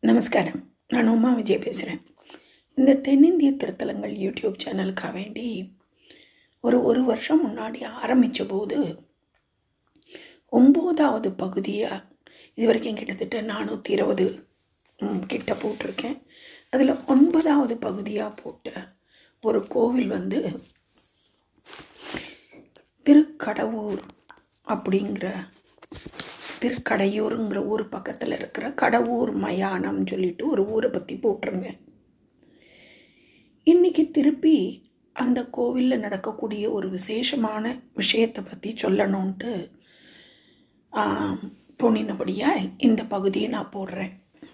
நமஸ்காரம் நான் உமா விஜய் பேசுகிறேன் இந்த தென்னிந்திய திருத்தலங்கள் யூடியூப் சேனலுக்காக வேண்டி ஒரு ஒரு வருஷம் முன்னாடி ஆரம்பித்த போது ஒம்போதாவது பகுதியாக இது வரைக்கும் கிட்டத்தட்ட நானூற்றி இருபது கிட்ட போட்டிருக்கேன் அதில் ஒன்பதாவது பகுதியாக போட்ட ஒரு கோவில் வந்து திருக்கடவூர் அப்படிங்கிற திருக்கடையூருங்கிற ஊர் பக்கத்தில் இருக்கிற கடவுர் மயானம்னு சொல்லிட்டு ஒரு ஊரை பற்றி போட்டிருங்க இன்னைக்கு திருப்பி அந்த கோவிலில் நடக்கக்கூடிய ஒரு விசேஷமான விஷயத்தை பற்றி சொல்லணுன்ட்டு தோணினபடியாக இந்த பகுதியை நான் போடுறேன்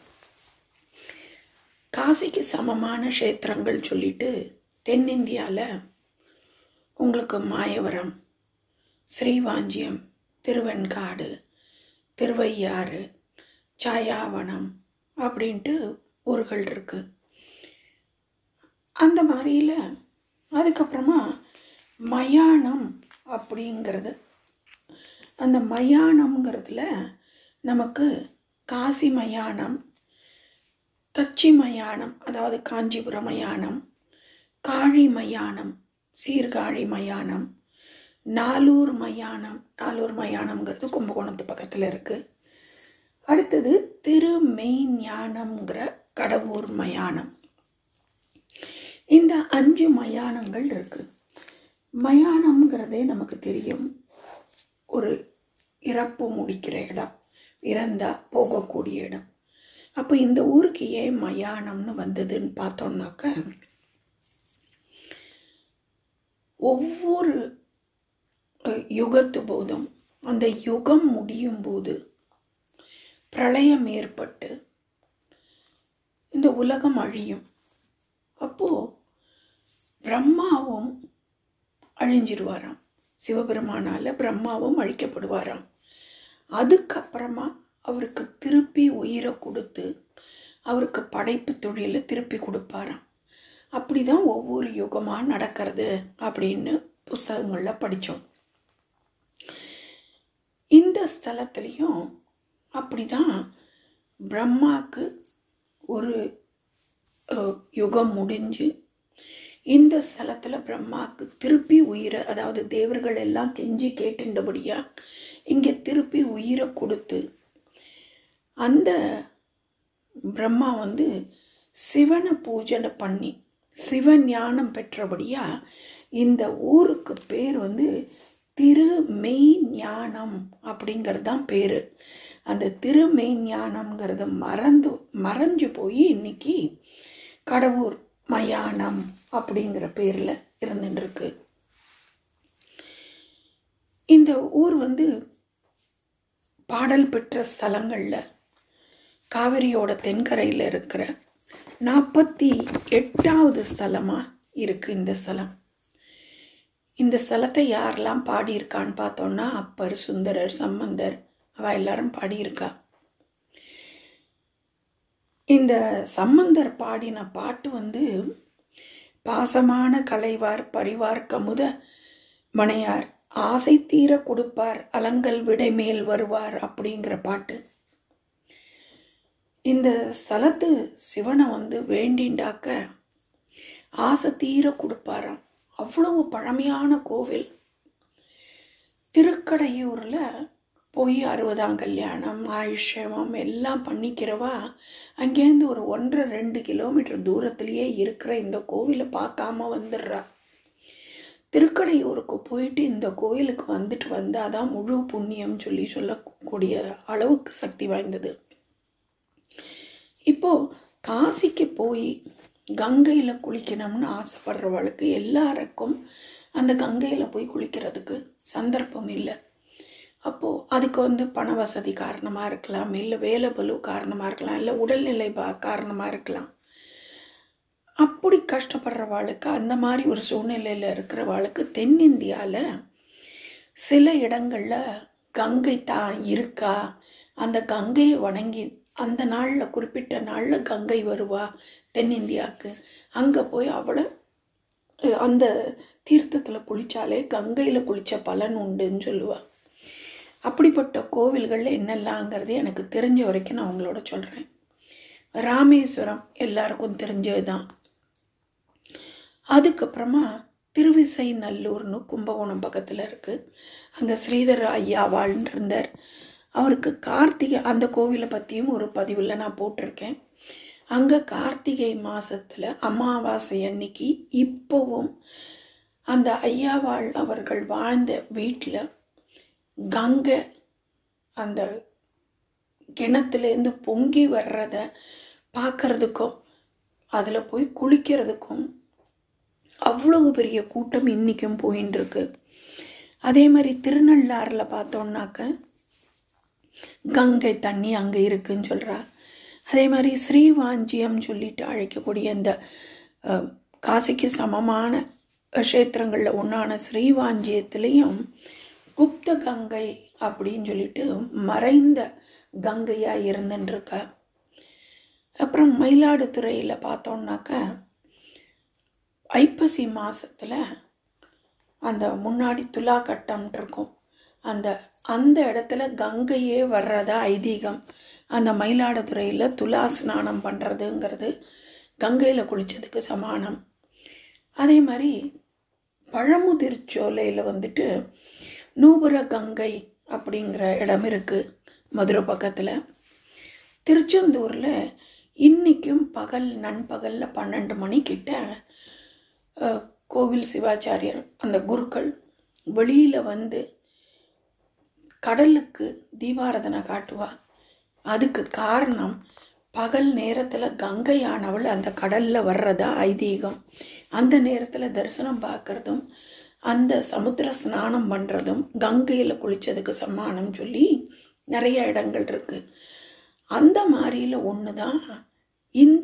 காசிக்கு சமமான க்ஷேத்திரங்கள் சொல்லிட்டு தென்னிந்தியாவில் உங்களுக்கு மாயவரம் ஸ்ரீவாஞ்சியம் திருவெண்காடு திருவையாறு சாயாவனம் அப்படின்ட்டு ஊர்கள் இருக்குது அந்த மாதிரியில் அதுக்கப்புறமா மயானம் அப்படிங்கிறது அந்த மயானம்ங்கிறதுல நமக்கு காசி மயானம் கச்சி மயானம் அதாவது காஞ்சிபுரம் மயானம் காழி மயானம் சீர்காழி மயானம் நாலூர் மயானம் நாலூர் மயானம்ங்கிறது கும்பகோணத்து பக்கத்தில் இருக்குது அடுத்தது திருமெய்ஞானம்ங்கிற கடவுர் மயானம் இந்த அஞ்சு மயானங்கள் இருக்குது மயானம்ங்கிறதே நமக்கு தெரியும் ஒரு இறப்பு முடிக்கிற இடம் இறந்தா போகக்கூடிய இடம் அப்போ இந்த ஊருக்கு ஏன் மயானம்னு வந்ததுன்னு பார்த்தோம்னாக்க ஒவ்வொரு யுகத்து போதும் அந்த யுகம் முடியும் போது பிரளயம் ஏற்பட்டு இந்த உலகம் அழியும் அப்போது பிரம்மாவும் அழிஞ்சிருவாராம் சிவபெருமானால் பிரம்மாவும் அழிக்கப்படுவாராம் அதுக்கப்புறமா அவருக்கு திருப்பி உயிரை கொடுத்து அவருக்கு படைப்பு தொழிலை திருப்பி கொடுப்பாராம் அப்படி தான் ஒவ்வொரு யுகமாக நடக்கிறது அப்படின்னு புஸ்தகங்களில் படித்தோம் இந்த ஸ்தலத்துலேயும் அப்படி தான் பிரம்மாவுக்கு ஒரு யுகம் முடிஞ்சு இந்த ஸ்தலத்தில் பிரம்மாவுக்கு திருப்பி உயிரை அதாவது தேவர்கள் எல்லாம் கெஞ்சி கேட்டுண்டபடியாக இங்கே திருப்பி உயிரை கொடுத்து அந்த பிரம்மா வந்து சிவனை பூஜனை பண்ணி சிவஞானம் பெற்றபடியாக இந்த ஊருக்கு பேர் வந்து திருமெய் ஞானம் அப்படிங்கிறது தான் பேர் அந்த திருமெய் ஞானம்ங்கிறத மறந்து மறைஞ்சு போய் இன்னைக்கு கடவுர் மயானம் அப்படிங்கிற பேரில் இருந்துட்டுருக்கு இந்த ஊர் வந்து பாடல் பெற்ற ஸ்தலங்களில் காவிரியோட தென்கரையில் இருக்கிற நாற்பத்தி எட்டாவது ஸ்தலமாக இருக்குது இந்த ஸ்தலம் இந்த ஸ்தலத்தை யாரெல்லாம் பாடியிருக்கான்னு பார்த்தோன்னா அப்பர் சுந்தரர் சம்பந்தர் அவ எல்லாரும் பாடியிருக்கா இந்த சம்பந்தர் பாடின பாட்டு வந்து பாசமான கலைவார் பரிவார் கமுத மனையார் ஆசை தீர கொடுப்பார் அலங்கல் விடைமேல் வருவார் அப்படிங்கிற பாட்டு இந்த ஸ்தலத்து சிவனை வந்து வேண்டிண்டாக்க ஆசை தீர கொடுப்பாராம் அவ்வளவு பழமையான கோவில் திருக்கடையூரில் போய் அறுபதாம் கல்யாணம் ஆயுஷேமம் எல்லாம் பண்ணிக்கிறவா அங்கேருந்து ஒரு ஒன்றரை ரெண்டு கிலோமீட்டர் தூரத்துலேயே இருக்கிற இந்த கோவிலை பார்க்காம வந்துடுறா திருக்கடையூருக்கு போயிட்டு இந்த கோயிலுக்கு வந்துட்டு வந்தால் தான் முழு புண்ணியம் சொல்லி சொல்லக்கூடிய அளவுக்கு சக்தி வாய்ந்தது இப்போது காசிக்கு போய் கங்கையில் குளிக்கணும்னு ஆசைப்படுறவளுக்கு எல்லாருக்கும் அந்த கங்கையில் போய் குளிக்கிறதுக்கு சந்தர்ப்பம் இல்லை அப்போது அதுக்கு வந்து பண வசதி காரணமாக இருக்கலாம் இல்லை வேலை பலு காரணமாக இருக்கலாம் இல்லை உடல்நிலை பா காரணமாக இருக்கலாம் அப்படி கஷ்டப்படுறவாளுக்கு அந்த மாதிரி ஒரு சூழ்நிலையில் இருக்கிறவாளுக்கு தென்னிந்தியாவில் சில இடங்களில் கங்கை தான் இருக்கா அந்த கங்கையை வணங்கி அந்த நாளில் குறிப்பிட்ட நாளில் கங்கை வருவா தென்னிந்தியாவுக்கு அங்கே போய் அவளை அந்த தீர்த்தத்தில் குளித்தாலே கங்கையில் குளித்த பலன் உண்டுன்னு சொல்லுவாள் அப்படிப்பட்ட கோவில்கள் என்னெல்லாங்கிறது எனக்கு தெரிஞ்ச வரைக்கும் நான் உங்களோட சொல்கிறேன் ராமேஸ்வரம் எல்லாருக்கும் தெரிஞ்சது தான் அதுக்கப்புறமா திருவிசை நல்லூர்னு கும்பகோணம் பக்கத்தில் இருக்குது அங்கே ஸ்ரீதர் ஐயா வாழ்ந்திருந்தார் அவருக்கு கார்த்திகை அந்த கோவிலை பற்றியும் ஒரு பதிவில் நான் போட்டிருக்கேன் அங்கே கார்த்திகை மாதத்தில் அமாவாசை அன்னைக்கு இப்போவும் அந்த ஐயாவாள் அவர்கள் வாழ்ந்த வீட்டில் கங்கை அந்த கிணத்துலேருந்து பொங்கி வர்றத பார்க்கறதுக்கும் அதில் போய் குளிக்கிறதுக்கும் அவ்வளவு பெரிய கூட்டம் இன்றைக்கும் போயின்னு இருக்கு அதே மாதிரி திருநள்ளாறில் பார்த்தோன்னாக்க கங்கை தண்ணி அங்கே இருக்குன்னு சொல்கிறா அதே மாதிரி ஸ்ரீவாஞ்சியம் சொல்லிட்டு அழைக்கக்கூடிய இந்த அஹ், காசிக்கு சமமான க்ஷேத்திரங்களில் ஒன்றான ஸ்ரீவாஞ்சியத்துலேயும் குப்த கங்கை அப்படின்னு சொல்லிட்டு மறைந்த கங்கையாக இருந்துட்டுருக்கா அப்புறம் மயிலாடுதுறையில் பார்த்தோம்னாக்க ஐப்பசி மாசத்துல அந்த முன்னாடி துலா கட்டம்னு இருக்கும் அந்த அந்த இடத்துல கங்கையே வர்றதா ஐதீகம் அந்த மயிலாடுதுறையில் துலா ஸ்நானம் பண்ணுறதுங்கிறது கங்கையில் குளித்ததுக்கு சமானம் அதே மாதிரி பழமுதிர்ச்சோலையில் வந்துட்டு நூபுர கங்கை அப்படிங்கிற இடம் இருக்குது மதுரை பக்கத்தில் திருச்செந்தூரில் இன்றைக்கும் பகல் நண்பகலில் பன்னெண்டு மணிக்கிட்ட அஹ், கோவில் சிவாச்சாரியர் அந்த குருக்கள் வெளியில் வந்து கடலுக்கு தீபாரதனை காட்டுவா அதுக்கு காரணம் பகல் நேரத்தில் கங்கையானவள் அந்த கடலில் வர்றதா ஐதீகம் அந்த நேரத்தில் தரிசனம் பார்க்கறதும் அந்த சமுத்திர ஸ்நானம் பண்ணுறதும் கங்கையில் குளித்ததுக்கு சமானம் சொல்லி நிறைய இடங்கள் இருக்குது அந்த மாதிரியில் ஒன்று தான் இந்த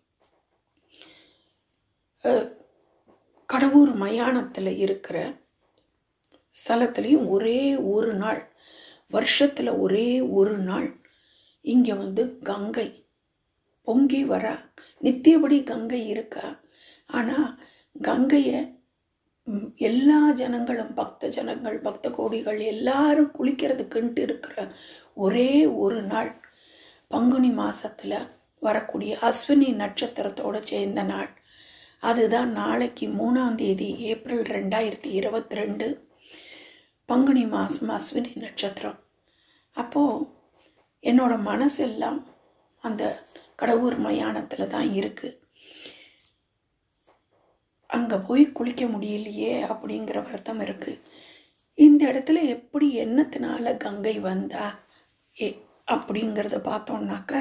அஹ், கடவுர் மயானத்தில் இருக்கிற ஸ்தலத்துலேயும் ஒரே ஒரு நாள் வருஷத்தில் ஒரே ஒரு நாள் இங்கே வந்து கங்கை பொங்கி வர நித்தியபடி கங்கை இருக்கா ஆனால் கங்கையை ம், எல்லா ஜனங்களும் பக்த ஜனங்கள் பக்த கோடிகள் எல்லாரும் குளிக்கிறதுக்குன்ட்டு இருக்கிற ஒரே ஒரு நாள் பங்குனி மாசத்துல வரக்கூடிய அஸ்வினி நட்சத்திரத்தோட சேர்ந்த நாள் அதுதான் நாளைக்கு மூணாம் தேதி ஏப்ரல் ரெண்டாயிரத்தி இருபத்தி ரெண்டு பங்குனி மாதம் அஸ்வினி நட்சத்திரம் அப்போது என்னோட மனசெல்லாம் அந்த கடவுர் மயானத்தில் தான் இருக்குது அங்கே போய் குளிக்க முடியலையே அப்படிங்கிற வருத்தம் இருக்குது இந்த இடத்துல எப்படி என்னத்தினால கங்கை வந்தா ஏ அப்படிங்கிறத பார்த்தோம்னாக்க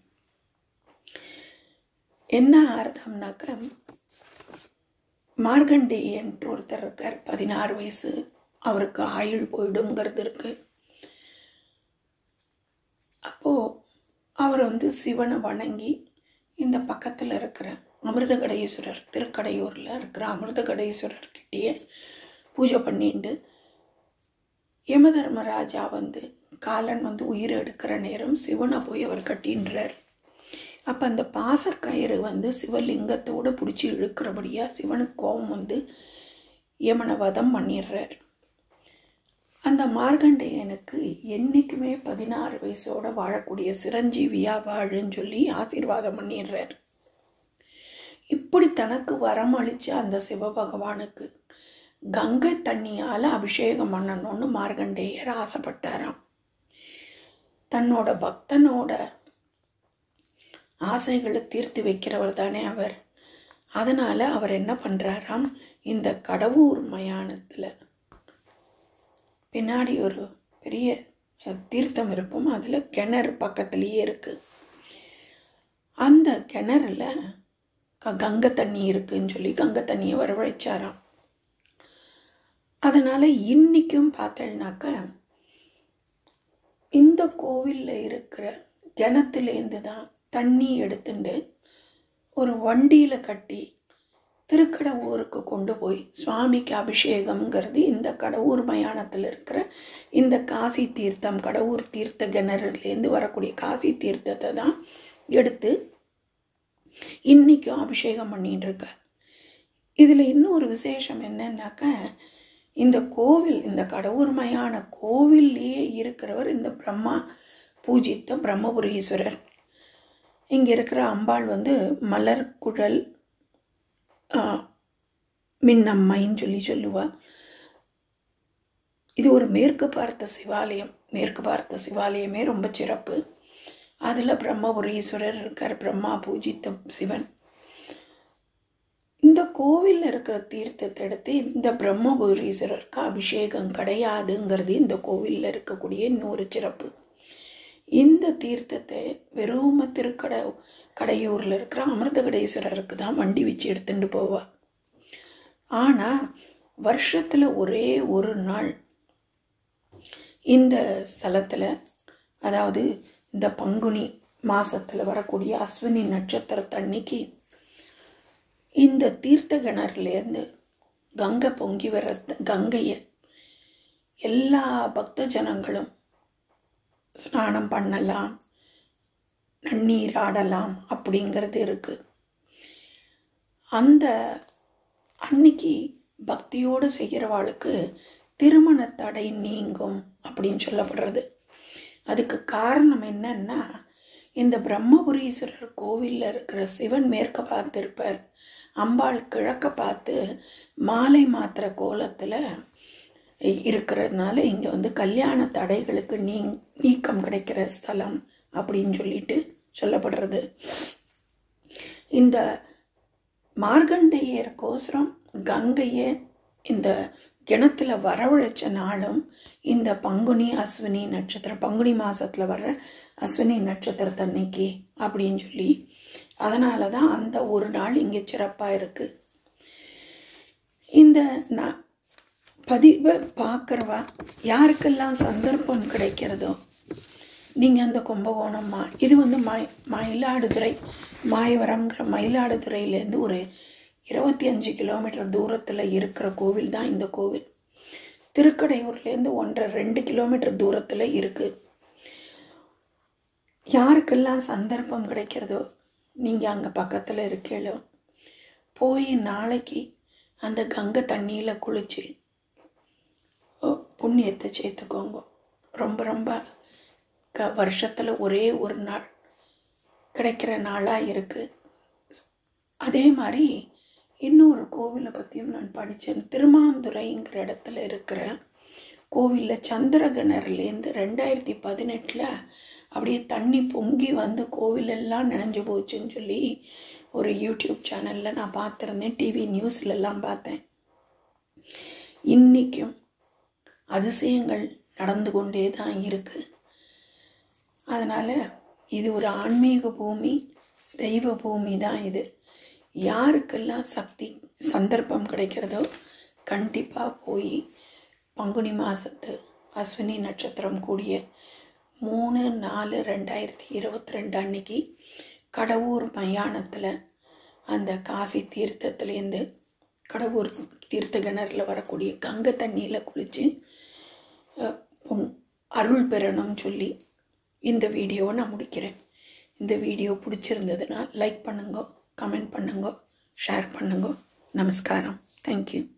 என்ன அர்த்தம்னாக்க மார்கண்டேயன்ட்டு ஒருத்தர் இருக்கார் பதினாறு வயசு அவருக்கு ஆயுள் போயிடுங்கிறது இருக்கு அப்போது அவர் வந்து சிவனை வணங்கி இந்த பக்கத்தில் இருக்கிற அமிர்தகடேஸ்வரர் திருக்கடையூரில் இருக்கிற அமிர்தகடேஸ்வரர்கிட்டயே பூஜை பண்ணிண்டு யமதர்மராஜா வந்து காலன் வந்து உயிர் எடுக்கிற நேரம் சிவனை போய் அவர் கட்டின்றார் அப்போ அந்த பாசக்கயிறு வந்து சிவலிங்கத்தோடு பிடிச்சி இழுக்கிறபடியாக சிவனுக்கு கோபம் வந்து யமனை வதம் பண்ணிடுறார் அந்த மார்கண்டேயனுக்கு என்றைக்குமே பதினாறு வயசோட வாழக்கூடிய சிரஞ்சீவியா வாழுன்னு சொல்லி ஆசீர்வாதம் பண்ணிடுறார் இப்படி தனக்கு வரம் அளிச்ச அந்த சிவபகவானுக்கு கங்கை தண்ணியால் அபிஷேகம் பண்ணணும்னு மார்கண்டேயர் ஆசைப்பட்டாராம் தன்னோட பக்தனோட ஆசைகளை தீர்த்து வைக்கிறவர் தானே அவர் அதனால் அவர் என்ன பண்ணுறாராம் இந்த கடவுர் மயானத்தில் பின்னாடி ஒரு பெரிய அஹ், தீர்த்தம் இருக்கும் அதில் கிணறு பக்கத்துலேயே இருக்குது அந்த கிணறுல க- கங்கை தண்ணி இருக்குன்னு சொல்லி கங்கை தண்ணியை வரவழைச்சாராம் அதனால் இன்றைக்கும் பார்த்தேன்னாக்க இந்த கோவிலில் இருக்கிற கிணத்துலேருந்து தான் தண்ணி எடுத்துட்டு ஒரு வண்டியில் கட்டி திருக்கடவூருக்கு கொண்டு போய் சுவாமிக்கு அபிஷேகம்ங்கிறது இந்த கடவுர் மயானத்தில் இருக்கிற இந்த காசி தீர்த்தம் கடவுர் தீர்த்த கிணறுலேருந்து வரக்கூடிய காசி தீர்த்தத்தை தான் எடுத்து இன்றைக்கும் அபிஷேகம் பண்ணிட்டு இருக்க இதில் இன்னொரு விசேஷம் என்னன்னாக்க இந்த கோவில் இந்த கடவுர்மயான கோவில்லையே இருக்கிறவர் இந்த பிரம்மா பூஜித்த பிரம்மபுரீஸ்வரர் இங்கே இருக்கிற அம்பாள் வந்து மலர் குழல் ஆ, மின்னம்மைன்னு சொல்லி சொல்லுவா இது ஒரு மேற்கு பார்த்த சிவாலயம் மேற்கு பார்த்த சிவாலயமே ரொம்ப சிறப்பு அதில் பிரம்மபுரீஸ்வரர் இருக்கார் பிரம்மா பூஜித்த சிவன் இந்த கோவிலில் இருக்கிற தீர்த்தத்தை எடுத்து இந்த பிரம்மபுரீஸ்வரருக்கு அபிஷேகம் கிடையாதுங்கிறது இந்த கோவிலில் இருக்கக்கூடிய இன்னொரு சிறப்பு இந்த தீர்த்தத்தை வெறும திருக்கடை கடையூரில் இருக்கிற அமிர்தகடேஸ்வரருக்கு தான் வண்டி வச்சு எடுத்துட்டு போவா ஆனால் வருஷத்தில் ஒரே ஒரு நாள் இந்த ஸ்தலத்தில் அதாவது இந்த பங்குனி மாசத்துல வரக்கூடிய அஸ்வினி நட்சத்திரத்தன்னைக்கு இந்த தீர்த்த கிணறுலேருந்து கங்கை பொங்கி வர கங்கையை எல்லா பக்த ஜனங்களும் ஸ்நானம் பண்ணலாம் நன்னீர் ஆடலாம் அப்படிங்கிறது இருக்குது அந்த அன்னைக்கு பக்தியோடு செய்கிறவாளுக்கு திருமண தடை நீங்கும் அப்படின்னு சொல்லப்படுறது அதுக்கு காரணம் என்னன்னா இந்த பிரம்மபுரீஸ்வரர் கோவிலில் இருக்கிற சிவன் மேற்க பார்த்து இருப்பார் அம்பாள் கிழக்க பார்த்து மாலை மாத்திர கோலத்தில் இருக்கிறதுனால இங்கே வந்து கல்யாண தடைகளுக்கு நீ நீக்கம் கிடைக்கிற ஸ்தலம் அப்படின்னு சொல்லிட்டு சொல்லப்படுறது இந்த மார்கண்டேயருக்கோசரம் கங்கையை இந்த கிணத்துல வரவழைச்ச நாளும் இந்த பங்குனி அஸ்வினி நட்சத்திரம் பங்குனி மாசத்துல வர்ற அஸ்வினி நட்சத்திரத்தன்னைக்கு அப்படின்னு சொல்லி அதனால தான் அந்த ஒரு நாள் இங்கே சிறப்பாக இருக்குது இந்த ந பதிவை பார்க்குறவா யாருக்கெல்லாம் சந்தர்ப்பம் கிடைக்கிறதோ நீங்கள் அந்த கும்பகோணம் மா இது வந்து மய் மயிலாடுதுறை மாயவரம்ங்கிற மயிலாடுதுறையிலேருந்து ஒரு இருபத்தி அஞ்சு கிலோமீட்டர் தூரத்தில் இருக்கிற கோவில் தான் இந்த கோவில் திருக்கடையூர்லேருந்து ஒன்றரை ரெண்டு கிலோமீட்டர் தூரத்தில் இருக்குது யாருக்கெல்லாம் சந்தர்ப்பம் கிடைக்கிறதோ நீங்கள் அங்கே பக்கத்தில் இருக்கீங்களோ போய் நாளைக்கு அந்த கங்கை தண்ணியில் குளிச்சு ஓ, புண்ணியத்தை சேர்த்துக்கோங்க ரொம்ப ரொம்ப க வருஷத்தில் ஒரே ஒரு நாள் கிடைக்கிற நாளாக இருக்குது அதே மாதிரி இன்னொரு கோவிலை பற்றியும் நான் படித்தேன் திருமாந்துறைங்கிற இடத்துல இருக்கிற கோவிலில் சந்திரகணர்லேருந்து ரெண்டாயிரத்தி பதினெட்டில் அப்படியே தண்ணி பொங்கி வந்து கோவிலெல்லாம் நினைஞ்சு போச்சுன்னு சொல்லி ஒரு யூடியூப் சேனலில் நான் பார்த்துருந்தேன் டிவி நியூஸ்லெல்லாம் பார்த்தேன் இன்றைக்கும் அதிசயங்கள் நடந்து கொண்டே தான் இருக்குது அதனால் இது ஒரு ஆன்மீக பூமி தெய்வ பூமி தான் இது யாருக்கெல்லாம் சக்தி சந்தர்ப்பம் கிடைக்கிறதோ கண்டிப்பாக போய் பங்குனி மாதத்து அஸ்வினி நட்சத்திரம் கூடிய மூணு நாலு ரெண்டாயிரத்தி இருபத்தி ரெண்டு அன்னைக்கு கடவுர் மயானத்தில் அந்த காசி தீர்த்தத்துலேருந்து கடவுர் தீர்த்த கிணறுல வரக்கூடிய கங்கை தண்ணியில் குளித்து அருள் பெறணும்னு சொல்லி இந்த வீடியோவை நான் முடிக்கிறேன் இந்த வீடியோ பிடிச்சிருந்ததுன்னா லைக் பண்ணுங்க கமெண்ட் பண்ணுங்க ஷேர் பண்ணுங்க நமஸ்காரம் தேங்க்யூ